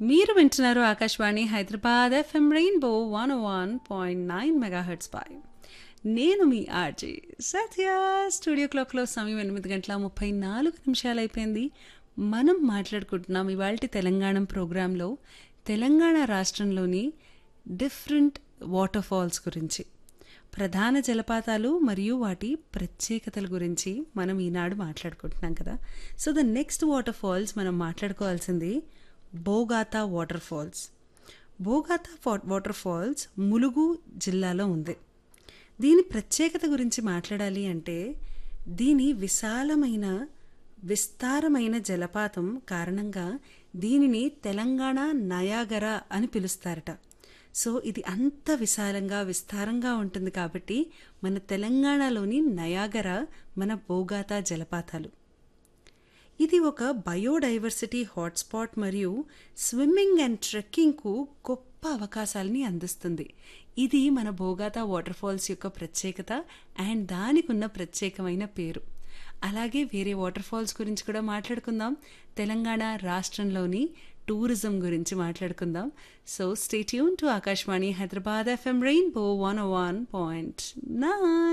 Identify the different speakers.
Speaker 1: మీరు వింటున్నారు Akashvani Hyderabad FM rainbow one one point nine megahertz పై నేను మీ ఆర్జే సత్య స్టూడియో క్లాక్లో సమయం ఎనిమిది గంటల ముప్పై నాలుగు నిమిషాలు అయిపోయింది మనం మాట్లాడుకుంటున్నాం ఇవాళ తెలంగాణ ప్రోగ్రాంలో తెలంగాణ రాష్ట్రంలోని డిఫరెంట్ వాటర్ ఫాల్స్ గురించి ప్రధాన జలపాతాలు మరియు వాటి ప్రత్యేకతల గురించి మనం ఈనాడు మాట్లాడుకుంటున్నాం కదా so the next waterfalls మనం మాట్లాడుకోవాల్సింది Bogatha waterfalls Bogatha waterfalls Mulugu జిల్లాలో ఉంది దీని ప్రత్యేకత గురించి మాట్లాడాలి అంటే దీని విశాలమైన విస్తారమైన జలపాతం కారణంగా దీనిని తెలంగాణ నయాగర అని పిలుస్తారట సో ఇది అంత విశాలంగా విస్తారంగా ఉంటుంది కాబట్టి మన తెలంగాణలోని నయాగర మన బోగాతా జలపాతాలు ఇది ఒక బయోడైవర్సిటీ హాట్స్పాట్ మరియు స్విమ్మింగ్ అండ్ ట్రెక్కింగ్కు గొప్ప అవకాశాలని అందిస్తుంది ఇది మన బోగాతా వాటర్ ఫాల్స్ యొక్క ప్రత్యేకత అండ్ దానికి ఉన్న ప్రత్యేకమైన పేరు అలాగే వేరే వాటర్ ఫాల్స్ గురించి కూడా మాట్లాడుకుందాం తెలంగాణ రాష్ట్రంలోని టూరిజం గురించి మాట్లాడుకుందాం so stay tuned to Akashvani Hyderabad FM rainbow one one point nine